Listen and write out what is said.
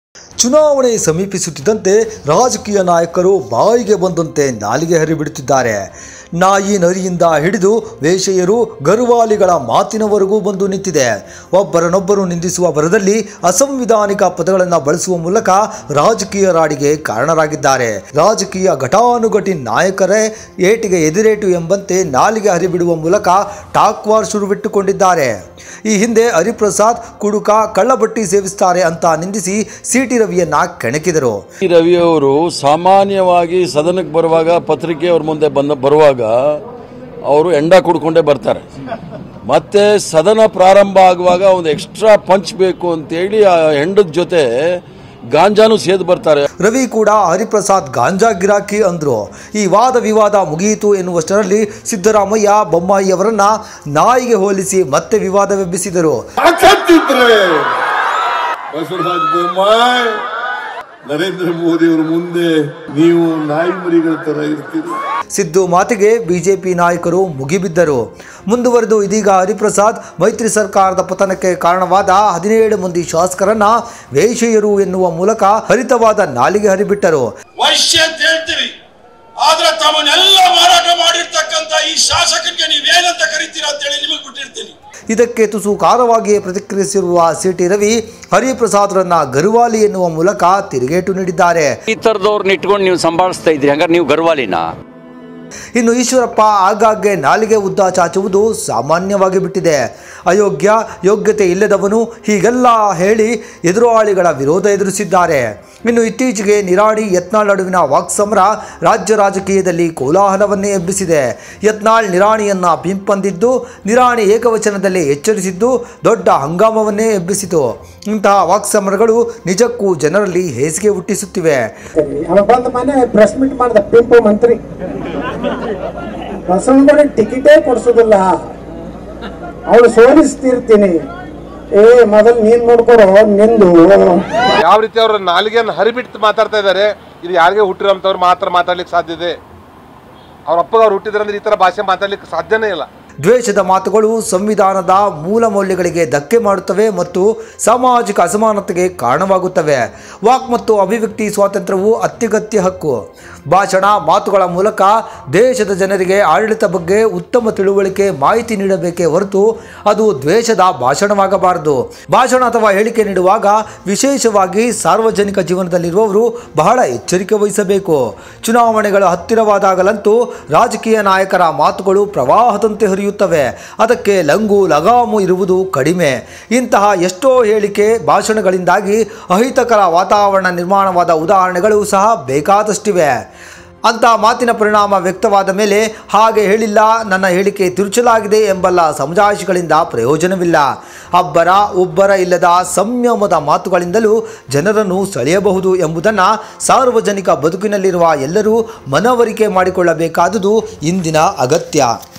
ಚುನಾವಣೆ ಸಮೀಪಿಸುತ್ತಿದ್ದಂತೆ ರಾಜಕೀಯ ನಾಯಕರು ಬಾಯಿಗೆ ಬಂದಂತೆ ನಾಲಿಗೆ ಹರಿಬಿಡುತ್ತಿದ್ದಾರೆ ನಾಯಿ ನರಿಯಿಂದ ಹಿಡಿದು ವೇಷೆಯರು ಗರುವಾಲಿಗಳ ಮಾತಿನವರೆಗೂ ಬಂದು ನಿಂತಿದೆ ಒಬ್ಬರನ್ನೊಬ್ಬರು ನಿಂದಿಸುವ ಭರದಲ್ಲಿ ಅಸಂವಿಧಾನಿಕ ಪದಗಳನ್ನು ಬಳಸುವ ಮೂಲಕ ರಾಜಕೀಯ ರಾಡಿಗೆ ಕಾರಣರಾಗಿದ್ದಾರೆ ರಾಜಕೀಯ ಘಟಾನುಘಟಿ ನಾಯಕರೇ ಏಟಿಗೆ ಎದಿರೇಟು ಎಂಬಂತೆ ನಾಲಿಗೆ ಹರಿಬಿಡುವ ಮೂಲಕ ಟಾಕ್ ವಾರ್ ಶುರುವಿಟ್ಟುಕೊಂಡಿದ್ದಾರೆ ಈ ಹಿಂದೆ ಹರಿಪ್ರಸಾದ್ ಕುಡುಕ ಕಳ್ಳಬಟ್ಟಿ ಸೇವಿಸ್ತಾರೆ ಅಂತ ನಿಂದಿಸಿ ಸಿಟಿ ರವಿಯನ್ನ ಕೆಣಕಿದರು ಈ ರವಿಯವರು ಸಾಮಾನ್ಯವಾಗಿ ಸದನಕ್ಕೆ ಬರುವಾಗ ಪತ್ರಿಕೆ ಅವ್ರ ಮುಂದೆ ಬಂದ ಬರುವಾಗ ಅವರು ಎಂಡ ಕುಡ್ಕೊಂಡೇ ಬರ್ತಾರೆ ಮತ್ತೆ ಸದನ ಪ್ರಾರಂಭ ಆಗುವಾಗ ಒಂದು ಎಕ್ಸ್ಟ್ರಾ ಪಂಚ್ ಬೇಕು ಅಂತೇಳಿ ಆ ಹೆಂಡದ ಜೊತೆ ಗಾಂಜಾನು ಸೇದ್ ಬರ್ತಾರೆ ರವಿ ಕೂಡ ಹರಿಪ್ರಸಾದ್ ಗಾಂಜಾ ಗಿರಾಕಿ ಅಂದ್ರು ಈ ವಾದ ವಿವಾದ ಮುಗಿಯಿತು ಎನ್ನುವಷ್ಟರಲ್ಲಿ ಸಿದ್ದರಾಮಯ್ಯ ಬೊಮ್ಮಾಯಿ ಅವರನ್ನ ನಾಯಿಗೆ ಹೋಲಿಸಿ ಮತ್ತೆ ವಿವಾದವೆಬ್ಬಿಸಿದರು ತಾಕತ್ತಿದ್ರೆ ಬಸವರಾಜ ಬೊಮ್ಮಾಯಿ ನರೇಂದ್ರ ಮೋದಿ ಅವರ ಮುಂದೆ ನೀವು ನಾಯಿ ಮರಿಗಳ ತರ ಇರ್ತೀರಿ ಸಿದ್ದು ಮಾತಿಗೆ ಬಿಜೆಪಿ ನಾಯಕರು ಮುಗಿಬಿದ್ದರು ಮುಂದುವರೆದು ಇದೀಗ ಹರಿಪ್ರಸಾದ್ ಮೈತ್ರಿ ಸರ್ಕಾರದ ಪತನಕ್ಕೆ ಕಾರಣವಾದ ಹದಿನೇಳು ಮಂದಿ ಶಾಸಕರನ್ನ ವೇಷೆಯರು ಎನ್ನುವ ಮೂಲಕ ಹರಿತವಾದ ನಾಲಿಗೆ ಹರಿಬಿಟ್ಟರು ವೈಶ್ಯ ಅಂತ ಹೇಳ್ತೀವಿ ಆದ್ರೆ ತಮ್ಮನ್ನೆಲ್ಲ ಮಾರಾಟ ಮಾಡಿರ್ತಕ್ಕಂತ ಈ ಶಾಸಕರಿಗೆ ನೀವೇನಂತ ಕರಿತೀರಾ ಅಂತೇಳಿ ನಿಮಗೆ ಬಿಟ್ಟಿರ್ತೀನಿ ಇದಕ್ಕೆ ತುಸು ಖಾರವಾಗಿಯೇ ಪ್ರತಿಕ್ರಿಯಿಸಿರುವ ಸಿಟಿ ರವಿ ಹರಿಪ್ರಸಾದ್ರನ್ನ ಗರುವಾಲಿ ಎನ್ನುವ ಮೂಲಕ ತಿರುಗೇಟು ನೀಡಿದ್ದಾರೆ ಈ ಥರದವ್ರನ್ನ ಇಟ್ಕೊಂಡು ನೀವು ಸಂಭಾಳಿಸ್ತಾ ಇದ್ರಿ ಹಂಗಾರೆ ನೀವು ಗರ್ವಾಲಿನ ಇನ್ನು ಈಶ್ವರಪ್ಪ ಆಗಾಗ್ಗೆ ನಾಲಿಗೆ ಉದ್ದ ಚಾಚುವುದು ಸಾಮಾನ್ಯವಾಗಿ ಬಿಟ್ಟಿದೆ ಅಯೋಗ್ಯ ಯೋಗ್ಯತೆ ಇಲ್ಲದವನು ಹೀಗೆಲ್ಲ ಹೇಳಿ ಎದುರಾಳಿಗಳ ವಿರೋಧ ಎದುರಿಸಿದ್ದಾರೆ ಇನ್ನು ಇತ್ತೀಚೆಗೆ ನಿರಾಣಿ ಯತ್ನಾಳ್ ನಡುವಿನ ವಾಕ್ಸಮರ ರಾಜ್ಯ ರಾಜಕೀಯದಲ್ಲಿ ಕೋಲಾಹಲವನ್ನೇ ಎಬ್ಬಿಸಿದೆ ಯತ್ನಾಳ್ ನಿರಾಣಿಯನ್ನ ಪಿಂಪಂದಿದ್ದು ನಿರಾಣಿ ಏಕವಚನದಲ್ಲಿ ಎಚ್ಚರಿಸಿದ್ದು ದೊಡ್ಡ ಹಂಗಾಮವನ್ನೇ ಎಬ್ಬಿಸಿತು ಇಂತಹ ವಾಕ್ಸಮರಗಳು ನಿಜಕ್ಕೂ ಜನರಲ್ಲಿ ಹೇಸಿಗೆ ಹುಟ್ಟಿಸುತ್ತಿವೆ ಅವ ಬಂದ ಮನೆ ಪ್ರೆಸ್ ಮೀಟ್ ಮಾಡ್ದ ಪಿಂಪು ಮಂತ್ರಿ ಬಸವನಗುಡಿ ಟಿಕೆಟೇ ಕೊಡ್ಸೋದಿಲ್ಲ ಅವಳು ಸೋಲಿಸ್ತಿರ್ತೀನಿ ಏ ಮೊದಲು ನೀನ್ ನೋಡ್ಕೊಡು ನಿಂದು ಯಾವ ರೀತಿ ಅವ್ರ ನಾಲಿಗೆಯನ್ನು ಹರಿಬಿಟ್ಟು ಮಾತಾಡ್ತಾ ಇದ್ದಾರೆ ಇದು ಯಾರಿಗೆ ಹುಟ್ಟಿರೋಂಥವ್ರು ಮಾತ್ರ ಮಾತಾಡ್ಲಿಕ್ಕೆ ಸಾಧ್ಯ ಇದೆ ಅವ್ರ ಅಪ್ಪಗ ಅವ್ರು ಹುಟ್ಟಿದ್ರೆ ಅಂದ್ರೆ ಈ ತರ ಭಾಷೆ ಮಾತಾಡ್ಲಿಕ್ಕೆ ಸಾಧ್ಯನೇ ಇಲ್ಲ ದ್ವೇಷದ ಮಾತುಗಳು ಸಂವಿಧಾನದ ಮೂಲ ಮೌಲ್ಯಗಳಿಗೆ ಧಕ್ಕೆ ಮಾಡುತ್ತವೆ ಮತ್ತು ಸಾಮಾಜಿಕ ಅಸಮಾನತೆಗೆ ಕಾರಣವಾಗುತ್ತವೆ ವಾಕ್ ಮತ್ತು ಅಭಿವ್ಯಕ್ತಿ ಸ್ವಾತಂತ್ರ್ಯವು ಅತ್ಯಗತ್ಯ ಹಕ್ಕು ಭಾಷಣ ಮಾತುಗಳ ಮೂಲಕ ದೇಶದ ಜನರಿಗೆ ಆಡಳಿತ ಬಗ್ಗೆ ಉತ್ತಮ ತಿಳುವಳಿಕೆ ಮಾಹಿತಿ ನೀಡಬೇಕೇ ಹೊರತು ಅದು ದ್ವೇಷದ ಭಾಷಣವಾಗಬಾರದು ಭಾಷಣ ಅಥವಾ ಹೇಳಿಕೆ ನೀಡುವಾಗ ವಿಶೇಷವಾಗಿ ಸಾರ್ವಜನಿಕ ಜೀವನದಲ್ಲಿರುವವರು ಬಹಳ ಎಚ್ಚರಿಕೆ ವಹಿಸಬೇಕು ಚುನಾವಣೆಗಳು ಹತ್ತಿರವಾದಾಗಲಂತೂ ರಾಜಕೀಯ ನಾಯಕರ ಮಾತುಗಳು ಪ್ರವಾಹದಂತೆ ಹರಿಯುತ್ತವೆ ಅದಕ್ಕೆ ಲಂಗು ಲಗಾಮು ಇರುವುದು ಕಡಿಮೆ ಇಂತಹ ಎಷ್ಟೋ ಹೇಳಿಕೆ ಭಾಷಣಗಳಿಂದಾಗಿ ಅಹಿತಕರ ವಾತಾವರಣ ನಿರ್ಮಾಣವಾದ ಉದಾಹರಣೆಗಳು ಸಹ ಬೇಕಾದಷ್ಟಿವೆ ಅಂತ ಮಾತಿನ ಪರಿಣಾಮ ವ್ಯಕ್ತವಾದ ಮೇಲೆ ಹಾಗೆ ಹೇಳಿಲ್ಲ ನನ್ನ ಹೇಳಿಕೆ ತಿರುಚಲಾಗಿದೆ ಎಂಬಲ್ಲ ಸಮಜಾಯಿಷಿಗಳಿಂದ ಪ್ರಯೋಜನವಿಲ್ಲ ಅಬ್ಬರ ಒಬ್ಬರ ಇಲ್ಲದ ಸಂಯಮದ ಮಾತುಗಳಿಂದಲೂ ಜನರನ್ನು ಸೆಳೆಯಬಹುದು ಎಂಬುದನ್ನು ಸಾರ್ವಜನಿಕ ಬದುಕಿನಲ್ಲಿರುವ ಎಲ್ಲರೂ ಮನವರಿಕೆ ಮಾಡಿಕೊಳ್ಳಬೇಕಾದುದು ಇಂದಿನ ಅಗತ್ಯ